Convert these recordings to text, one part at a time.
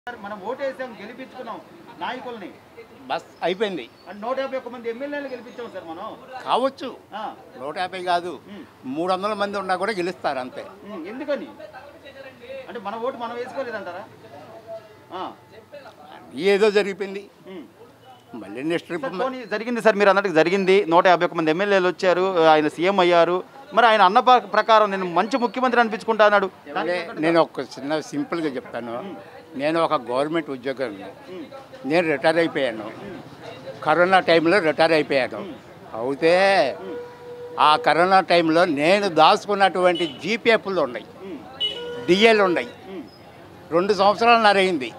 Sir, మనం ఓటేసాం గెలిపించుకున్నాం నాయకుల్ని bus అయిపోయింది అండ్ నూట యాభై ఒక్క మంది ఎమ్మెల్యేలు గెలిపించాం సార్ మనం కావచ్చు ఆ, నూట యాభై కాదు ఉమ్, మూడు వందల మంది ఉన్నా కూడా గెలుస్తారు అంతే ఉమ్, ఎందుకని అంటే మన ఓటు మనం వేసుకోలేదంటారా ఆ, ఏదో జరిగిపోయింది ఉమ్. మళ్ళీ నెక్స్ట్ ట్రిప్ సార్, పోనీ జరిగింది సార్ మీరు అన్నట్టు జరిగింది నూట యాభై ఒక్క మంది ఎమ్మెల్యేలు వచ్చారు ఆయన సీఎం అయ్యారు మరి ఆయన అన్న ప్ర- ప్రకారం నేను మంచి ముఖ్యమంత్రి అనిపించుకుంటా అన్నాడు అంటే నేను ఒక చిన్న సింపుల్గా చెప్తాను నేను ఒక గవర్నమెంట్ ఉద్యోగాన్ని నేను రిటైర్ అయిపోయాను కరోనా టైంలో రిటైర్ అయిపోయాను అయితే ఆ కరోనా టైంలో నేను దాచుకున్నటువంటి జీపీఎఫ్లు ఉన్నాయి డిఏలు ఉన్నాయి రెండు సంవత్సరాలు నరైంది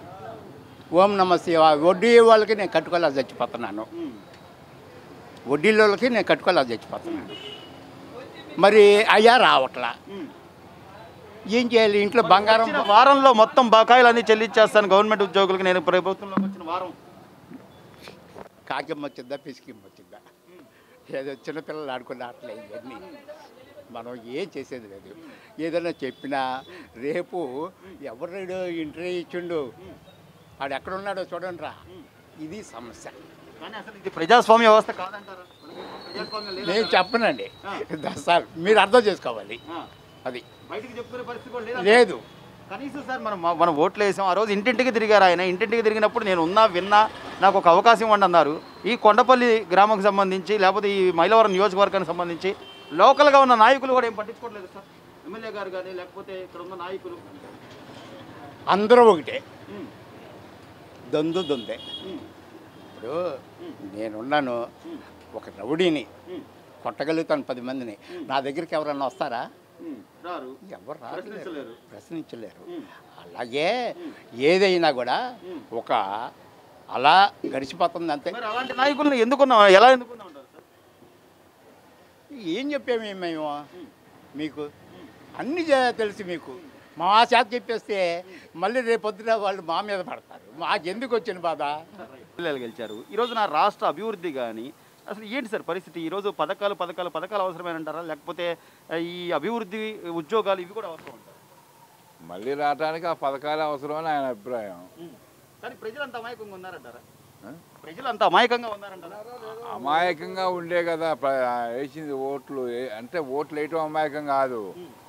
ఓం నమ శివ వడ్డీ వాళ్ళకి నేను కట్టుకోలేక చచ్చిపోతున్నాను వడ్డీలోకి నేను కట్టుకోలేక చచ్చిపోతున్నాను మరి అయ్యా రావట్లా ఏం చేయాలి ఇంట్లో బంగారం వచ్చిన వారంలో మొత్తం బకాయిలు అన్ని చెల్లించేస్తాను గవర్నమెంట్ ఉద్యోగులకు నేను ప్రభుత్వంలోకి వచ్చిన వారం కాకిం వచ్చిందా పిసికిం వచ్చిందా ఏదో చిన్నపిల్లలు ఆడుకునే ఆటలే ఇవన్నీ మనం ఏం చేసేది లేదు ఏదైనా చెప్పినా రేపు ఎవరు ఇంటర్వ్యూ ఇచ్చిండు ఆడు ఎక్కడున్నాడో చూడండి రా ఇది సమస్య కానీ అసలు ఇది ప్రజాస్వామ్య వ్యవస్థ కాదంటారా ప్రజాస్వామ్యం లేదా? నేను చెప్పనండి ఆ. సార్ మీరు అర్థం చేసుకోవాలి ఆ, అది బయటికి చెప్పుకునే పరిస్థితి కూడా లేదా లేదు కనీసం సార్ మనం మనం ఓట్లు వేసాం ఆ రోజు ఇంటింటికి తిరిగారు ఆయన ఇంటింటికి తిరిగినప్పుడు నేను ఉన్నా విన్నా నాకు ఒక అవకాశం ఇవ్వండి అన్నారు ఈ కొండపల్లి గ్రామంకి సంబంధించి లేకపోతే ఈ మైలవరం నియోజకవర్గానికి సంబంధించి లోకల్గా ఉన్న నాయకులు కూడా ఏం పట్టించుకోవట్లేదు సార్ ఎమ్మెల్యే గారు కానీ లేకపోతే ఇక్కడ ఉన్న నాయకులు అందరూ ఒకటే ఉమ్, దొందు దొందే ఉమ్, ఇప్పుడు నేనున్నాను ఒక రౌడీని ఉమ్, కొట్టగలుగుతాను పది మందిని నా దగ్గరికి ఎవరన్నా వస్తారా ఉమ్, రారు ఎవరు ప్రశ్నించలేరు. రాలేరు ప్రశ్నించలేరు ఉమ్, అలాగే ఏదైనా కూడా ఒక అలా గడిచిపోతుంది అంతే మరి అలాంటి నాయకులను ఎందుకున్నాం ఎలా ఎందుకున్నాం అంటారు సార్ ఏం చెప్పాము మేము మీకు అన్ని జా- తెలుసు మీకు మా చేత చెప్పేస్తే మళ్ళీ రేపొద్దున వాళ్ళు మా మీద పడతారు మాకెందుకు వచ్చిన బాధ ఎమ్మెల్యేలు గెలిచారు ఈరోజు నా రాష్ట్ర అభివృద్ధి కానీ అసలు ఏంటి సార్ పరిస్థితి ఈరోజు పథకాలు పథకాలు పథకాలు అవసరమేనంటారా లేకపోతే ఆ, ఈ అభివృద్ధి ఉద్యోగాలు ఇవి కూడా అవసరం అంటారా మళ్ళీ రావడానికి ఆ పథకాలు అవసరమని ఆయన అభిప్రాయం కానీ ప్రజలు అంత అమాయకంగా ఉన్నారంటారా ఆ? ప్రజలు అంత అమాయకంగా ఉన్నారంటారా అమాయకంగా ఉండే కదా ప్ర- వేసింది ఓట్లు ఏ- అంటే ఓట్లు వేయటం అమాయకం కాదు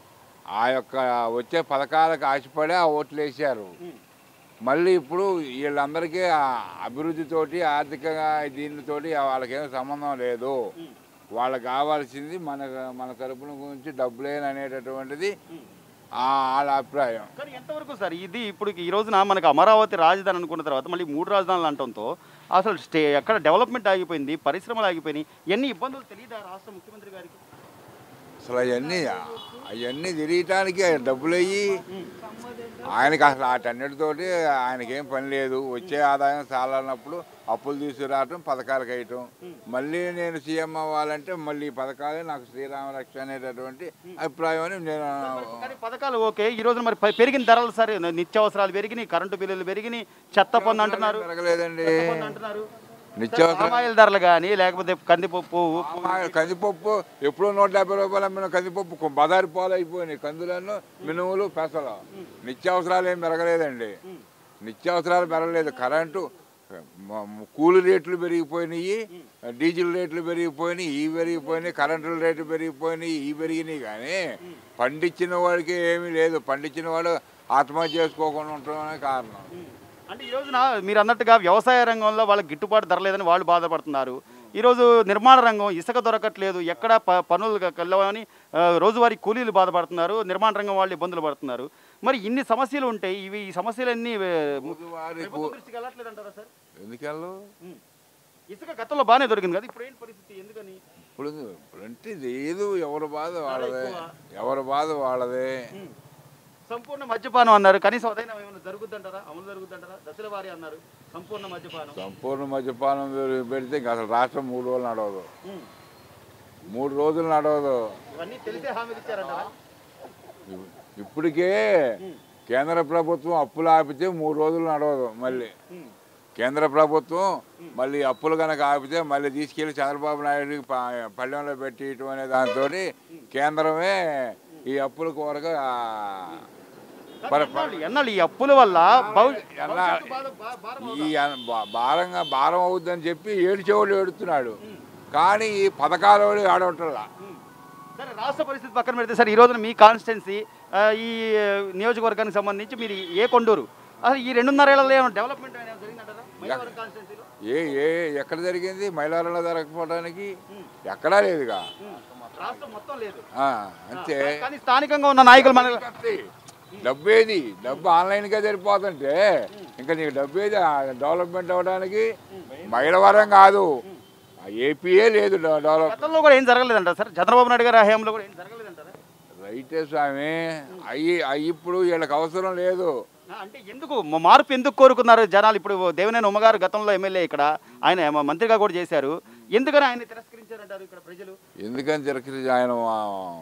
ఆ యొక్క వచ్చే పథకాలకు ఆశపడి ఆ ఓట్లు వేసారు మళ్ళీ ఇప్పుడు వీళ్ళందరికీ ఆ అభివృద్ధితోటి ఆర్థికంగా దీనితోటి వాళ్ళకేం సంబంధం లేదు వాళ్ళకి కావాల్సింది మన మన తరపున గురించి డబ్బులేని అనేటటువంటిది ఆ వాళ్ళ అభిప్రాయం కానీ ఎంతవరకు సార్ ఇది ఇప్పుడు ఈ రోజున మనకు అమరావతి రాజధాని అనుకున్న తర్వాత మళ్ళీ మూడు రాజధానులు అంటంతో అసలు స్టే ఎక్కడ డెవలప్మెంట్ ఆగిపోయింది పరిశ్రమలు ఆగిపోయినాయి ఎన్ని ఇబ్బందులు తెలియదా రాష్ట్ర ముఖ్యమంత్రి గారికి అసలు అవన్నీ అవన్నీ తిరగటానికి డబ్బులు అయ్యి ఆయనకి అసలు వాటన్నిటితోటి ఆయనకేం పని లేదు వచ్చే ఆదాయం చాలన్నప్పుడు అప్పులు తీసుకురావటం పథకాలకు వేయటం మళ్ళీ నేను సీఎం అవ్వాలంటే మళ్ళీ ఈ పథకాలే నాకు శ్రీరామ రక్ష అనేటటువంటి అభిప్రాయం అని నేను కానీ పథకాలు ఓకే ఈ రోజు మరి ప- పెరిగిన ధరలు సరే నిత్యావసరాలు పెరిగినాయి కరెంటు బిల్లులు పెరిగినాయి చెత్త పన్ను అంటున్నారు పెరగలేదండి చెత్త పన్ను అంటున్నారు నిత్యావసర పామాయిల్ ధరలు కానీ లేకపోతే కందిపప్పు ఉప్పు అమ్మాయి కందిపప్పు ఎప్పుడో నూట డెబ్బై రూపాయలు అమ్మిన కందిపప్పు కొ- బజారు పాలు అయిపోయినాయి కందులను మినుములు పెసలు నిత్యావసరాలు ఏం పెరగలేదండి నిత్యావసరాలు పెరగలేదు కరెంటు మ- మ- కూలి రేట్లు పెరిగిపోయినాయి డీజిల్ రేట్లు పెరిగిపోయినాయి ఈ పెరిగిపోయినాయి కరెంటు రేట్లు పెరిగిపోయినాయి ఈ పెరిగినాయి కానీ పండించిన వాడికి ఏమీ లేదు పండించిన వాడు ఆత్మహత్య చేసుకోకుండా ఉండటమే కారణం అంటే ఈ రోజున మీరు అన్నట్టుగా వ్యవసాయ రంగంలో వాళ్ళకి గిట్టుబాటు ధర లేదని వాళ్ళు బాధపడుతున్నారు ఈరోజు నిర్మాణ రంగం ఇసుక దొరకట్లేదు ఎక్కడ ప- పనులు కలవని ఆ, రోజువారీ కూలీలు బాధపడుతున్నారు నిర్మాణ రంగం వాళ్ళు ఇబ్బందులు పడుతున్నారు మరి ఇన్ని సమస్యలు ఉంటాయి ఇవి ఈ సమస్యలన్నీ ఆ, రోజువారీ ప్రభుత్వ కూ- దృష్టికి వెళ్ళట్లేదంటారా సార్ ఎందుకెళ్ళు ఇసుక గతంలో బాగానే దొరికింది కదా ఇప్పుడు ఏంటి పరిస్థితి ఎందుకని ఇప్పుడు ఇప్పుడు అంటే లేదు ఎవరి బాధ వాళ్ళదే ఎవరి బాధ వాళ్ళదే సంపూర్ణ మద్యపానం అన్నారు కనీసం అదైనా ఏమైనా జరుగుద్దంటారా అమలు జరుగుద్దంటారా దశల వారి అన్నారు సంపూర్ణ మద్యపానం సంపూర్ణ మద్యపానం పె- పెడితే ఇంకా అసలు రాష్ట్రం మూడు రోజులు నడవదు ఉమ్. మూడు రోజులు నడవదు ఇవన్నీ తెలిసే హామీలు ఇచ్చారంటారా ఇప్- ఇప్పటికే కేంద్ర ప్రభుత్వం అప్పులు ఆపితే మూడు రోజులు నడవదు మళ్ళీ ఉమ్. కేంద్ర ప్రభుత్వం మళ్ళీ అప్పులు కనుక ఆపితే మళ్ళీ తీసుకెళ్లి చంద్రబాబు నాయుడు పల్లెంలో పెట్టియటం అనే దాంతో కేంద్రమే ఈ అప్పుల కొరకు ఆ, మరి ఎన్నాళ్ళు- ఎన్నాళ్ళు ఈ అప్పుల వల్ల భవి- ఎన్నా- భవిష్యత్తు బాధ- బా- భారం ఈ అన- భా- భారంగా భారం అవుద్దని చెప్పి ఏడ్చేవాళ్ళు ఏడుతున్నాడు కానీ ఈ పథకాల వాడు ఆడవటంలా సరే రాష్ట్ర పరిస్థితి పక్కన పెడితే సార్ ఈ రోజున మీ కాన్స్టిట్యున్సీ ఈ ఆ, నియోజకవర్గానికి సంబంధించి మీరు ఏ కొండూరు అసలు ఈ రెండున్నరేళ్లలో ఏమైనా డెవలప్మెంట్ అయినా జరిగిందంటారా మైలవరం కాన్స్టిట్యున్సీలో ఏ ఏ ఎక్కడ జరిగింది మైలారంలో జరగకపోవడానికి ఎక్కడా లేదుగా రాష్ట్రం మొత్తం లేదు ఆ, అంతే కానీ స్థానికంగా ఉన్న నాయకులు మన డబ్బు ఏది డబ్బు ఆన్లైన్గా సరిపోతుంటే ఇంకా నీకు డబ్బు ఏది ఆ డెవలప్మెంట్ అవ్వడానికి మైలవరం కాదు ఆ ఏపీయే లేదు డె- డెవలప్ గతంలో కూడా ఏం జరగలేదంటారా సార్ చంద్రబాబు నాయుడు గారి హయాంలో కూడా ఏం జరగలేదంటారా రైతే స్వామి అయ్యి అయ్యి ఇప్పుడు వీళ్ళకి అవసరం లేదు ఆ, అంటే ఎందుకు మ- మార్పు ఎందుకు కోరుకున్నారు జనాలు ఇప్పుడు దేవినేని ఉమ్మగారు గతంలో ఎమ్మెల్యే ఇక్కడ ఆయన మ- మంత్రిగా కూడా చేశారు ఎందుకని ఆయన తిరస్కరించారంటారు ఇక్కడ ప్రజలు ఎందుకని తిరస్కరించి ఆయన ఆ,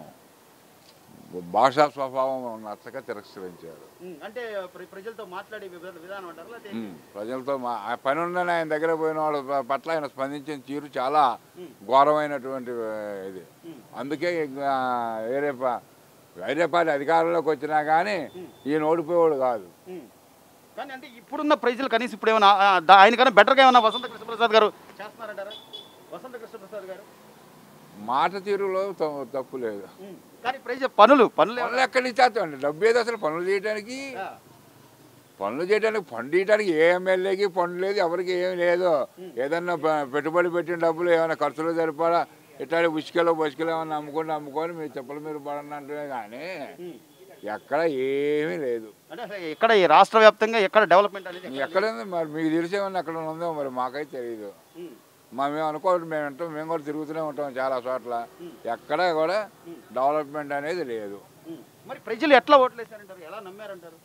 భాషా స్వభావం నచ్చక తిరస్కరించారు ఉమ్, అంటే ప్ర- ప్రజలతో మాట్లాడే విధా- విధానం అంటారు లేకపోతే ఉమ్, ప్రజలతో మా ఆ పని ఉందని ఆయన దగ్గర పోయిన వాళ్ళ ప- పట్ల ఆయన స్పందించిన తీరు చాలా ఘోరమైనటువంటి ఆ, ఇది అందుకే ఇంకా వేరే పా- వేరే పార్టీ అధికారంలోకి వచ్చినా కానీ ఈయన ఓడిపోయేవాడు కాదు ఉమ్. కానీ అంటే ఇప్పుడున్న ప్రజలు కనీసం ఇప్పుడు ఏమైనా ఆ, దా- ఆయనకన్నా బెటర్గా ఏమైనా వసంత కృష్ణప్రసాద్ గారు చేస్తున్నారంటారా వసంత కృష్ణప్రసాద్ గారు మాట తీరులో త- తప్పు లేదు ఉమ్. కానీ ప్రజలు పనులు పనులు ఏమైనా- పనులు ఎక్కడి నుంచి చేస్తామండి డబ్బు ఏది అసలు పనులు చేయడానికి ఆ, పనులు చేయడానికి ఫండ్ చేయడానికి ఏ ఎమ్మెల్యేకి ఫండ్ లేదు ఎవరికి ఏమి లేదు ఏదన్నా ప- పెట్టుబడి పెట్టిన డబ్బులు ఏమైనా ఖర్చులు సరిపడా ఇట్లాంటి ఉసుకలో బుసుకలో ఏమన్నా అమ్ముకొని అమ్ముకొని మీరు చెప్పులు మీరు పడనంటే కానీ ఎక్కడ ఏమీ లేదు అంటే అసలు ఎక్కడ ఈ రాష్ట్ర వ్యాప్తంగా ఎక్కడ డెవలప్మెంట్ అనేది ఎక్కడ ఎక్కడ ఉంది మరి మీకు తెలిసేమన్నా ఎక్కడ ఉందో మరి మాకైతే తెలియదు ఉమ్. మా మేము అనుకోవడం మేము ఉంటాం మేము కూడా తిరుగుతూనే ఉంటాం చాలా చోట్ల ఎక్కడ కూడా డెవలప్మెంట్ అనేది లేదు ఉమ్. మరి ప్రజలు ఎట్లా ఓట్లేశారంటారు ఎలా నమ్మారంటారు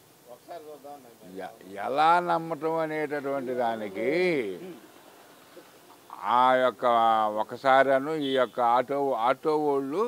ఎ- ఎలా నమ్మటం అనేటటువంటి దానికి ఆ యొక్క ఒకసారి ఈ యొక్క ఆటో ఆటో వాళ్ళు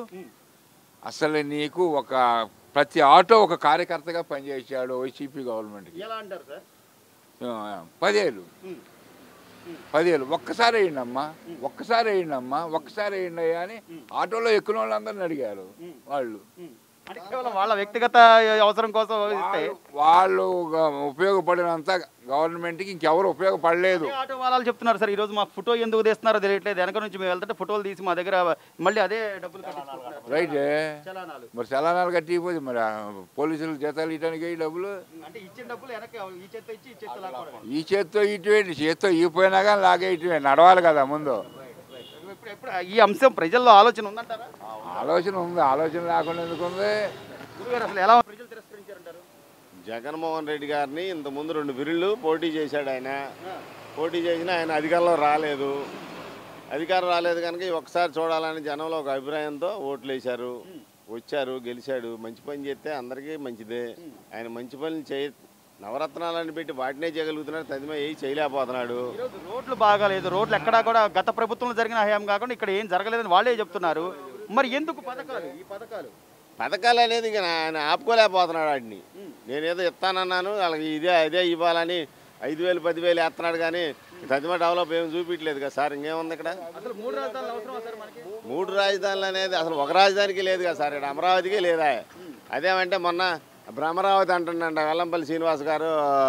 అసలు నీకు ఒక ప్రతి ఆటో ఒక కార్యకర్తగా పనిచేసాడు వైసీపీ గవర్నమెంట్కి ఎలా అంటారు సార్ ఆ, పదేళ్ళు ఉమ్. పదేళ్ళు ఒక్కసారి వేయండమ్మా ఒక్కసారి వేయండమ్మా ఒక్కసారి వేయండి అయ్యా అని ఆటోలో ఎక్కిన వాళ్ళందరిని అడిగారు వాళ్ళు ఉమ్. అంటే కేవలం వాళ్ళ వ్యక్తిగత అవసరం కోసం ఇస్తే వాళ్ళు గ- ఉపయోగపడినంత గవర్నమెంట్కి ఇంకెవరు ఉపయోగపడలేదు అదే ఆటో వాళ్ళు చెప్తున్నారు సార్ ఈ రోజు మాకు ఫోటో ఎందుకు తీస్తున్నారో తెలియట్లేదు వెనక నుంచి మేము వెళ్తుంటే ఫోటోలు తీసి మా దగ్గర మళ్ళీ అదే డబ్బులు కట్టించుకుంటున్నారు. రైటే చలానాలు మరి చలనాలు కట్టిపోతే మరి ఆ పోలీసులు జీతాలు ఇవ్వడానికి ఈ డబ్బులు అంటే ఇచ్చిన డబ్బులు వెనక్కి ఈ చేత్తో ఇచ్చి ఈ చేత్తో లాక్కోవడం ఈ చేత్తో ఇటువేంటి చేత్తో ఇపోయినా కానీ లాగే ఇటువే నడవాలి కదా ముందు ఇప్పుడు ఎప్పుడు ఈ అంశం ప్రజల్లో ఆలోచన ఉందంటారా ఆలోచన ఉంది ఆలోచన లేకుండా ఎందుకు ఉంది గురుగారు అసలు ఎలా ప్రజలు తిరస్కరించారంటారు జగన్మోహన్ రెడ్డి గారిని ఇంత ముందు రెండు బిరుళ్ళు పోటీ చేశాడు ఆయన పోటీ చేసినా ఆయన అధికారంలో రాలేదు అధికారం రాలేదు కనుక ఈ ఒక్కసారి చూడాలని జనంలో ఒక అభిప్రాయంతో ఓట్లు వేశారు వచ్చారు గెలిచాడు మంచి పని చేస్తే అందరికీ మంచిదే ఆయన మంచి పనులు చేయ నవరత్నాలని పెట్టి వాటినే చేయగలుగుతున్నాడు తదిమే ఏ చేయలేకపోతున్నాడు ఈరోజు రోడ్లు బాగాలేదు రోడ్లు ఎక్కడా కూడా గత ప్రభుత్వంలో జరిగిన హయాం కాకుండా ఇక్కడ ఏం జరగలేదని వాళ్ళే చెప్తున్నారు మరి ఎందుకు పథకాలు ఈ పథకాలు పథకాలు అనేది ఇక ఆయన ఆపుకోలేకపోతున్నాడు వాటిని నేనేదో ఇస్తానన్నాను వాళ్ళకి ఇదే అదే ఇవ్వాలని ఐదు వేలు పదివేలు వేస్తున్నాడు కానీ తదిమ డెవలప్ ఏం చూపించలేదు కదా సార్ ఇంకేముంది ఇక్కడ అసలు మూడు రాజధానులు అవసరమా సార్ మనకి మూడు రాజధానులు అనేది అసలు ఒక రాజధానికి లేదు కదా సార్ ఇక్కడ అమరావతికే లేదా అదేమంటే మొన్న భ్రమరావతి అంటుండంట వెల్లంపల్లి శ్రీనివాస్ గారు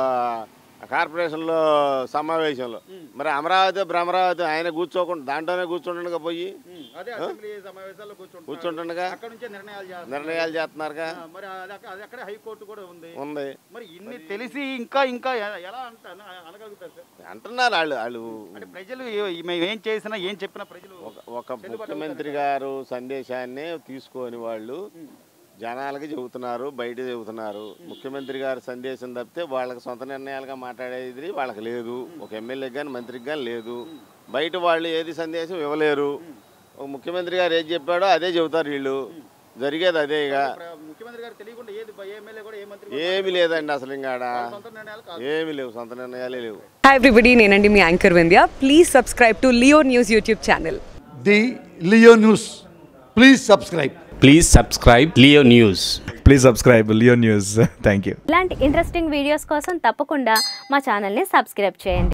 ఆ, కార్పొరేషన్లో సమావేశంలో మరి అమరావతి భ్రమరావతి ఆయన కూర్చోకుండా దాంట్లోనే కూర్చుంటుండగా పోయి అదే అసెంబ్లీ సమావేశాల్లో కూర్చుంటున్నారు కూర్చుంటుండగా అక్కడ నుంచే నిర్ణయాలు చేస్తారు నిర్ణయాలు చేస్తున్నారుగా ఆ, మరి అది అక్క- అది అక్కడే హైకోర్టు కూడా ఉంది ఉంది మరి ఇన్ని తెలిసి ఇంకా ఇంకా ఎ- ఎలా అంట అన- అనగలుగుతారు సార్ అంటున్నారు వాళ్ళు వాళ్ళు అంటే ప్రజలు ఏ- మేము ఏం చేసినా ఏం చెప్పినా ప్రజలు ఒక- ఒక ముఖ్యమంత్రి గారు సందేశాన్ని తీసుకొని వాళ్ళు జనాలకి చెబుతున్నారు బయట చెబుతున్నారు ముఖ్యమంత్రి గారి సందేశం తప్పితే వాళ్ళకి సొంత నిర్ణయాలుగా మాట్లాడేది వాళ్ళకి లేదు ఒక ఎమ్మెల్యేకి కానీ మంత్రికి కానీ లేదు బయట వాళ్ళు ఏది సందేశం ఇవ్వలేరు ఒక ముఖ్యమంత్రి గారు ఏది చెప్పాడో అదే చెబుతారు వీళ్ళు జరిగేది అదే ఇక ప్ర- ముఖ్యమంత్రి గారు తెలియకుండా ఏది ఏ ఎమ్మెల్యే కూడా ఏ మంత్రి కూడా ఏమి లేదండి అసలు ఇంకా ఆడ సొంత నిర్ణయాలు కాదు ఏమి లేవు సొంత నిర్ణయాలే లేవు హాయ్ ఎవ్రీబడి నేనండి మీ anchor Vindhya please subscribe to Leo News YouTube channel the Leo News. Please subscribe. Please subscribe Leo News. Please subscribe Leo News thank you ఇలాంటి ఇంట్రెస్టింగ్ వీడియోస్ కోసం తప్పకుండా మా ఛానల్ని సబ్స్క్రైబ్ చేయండి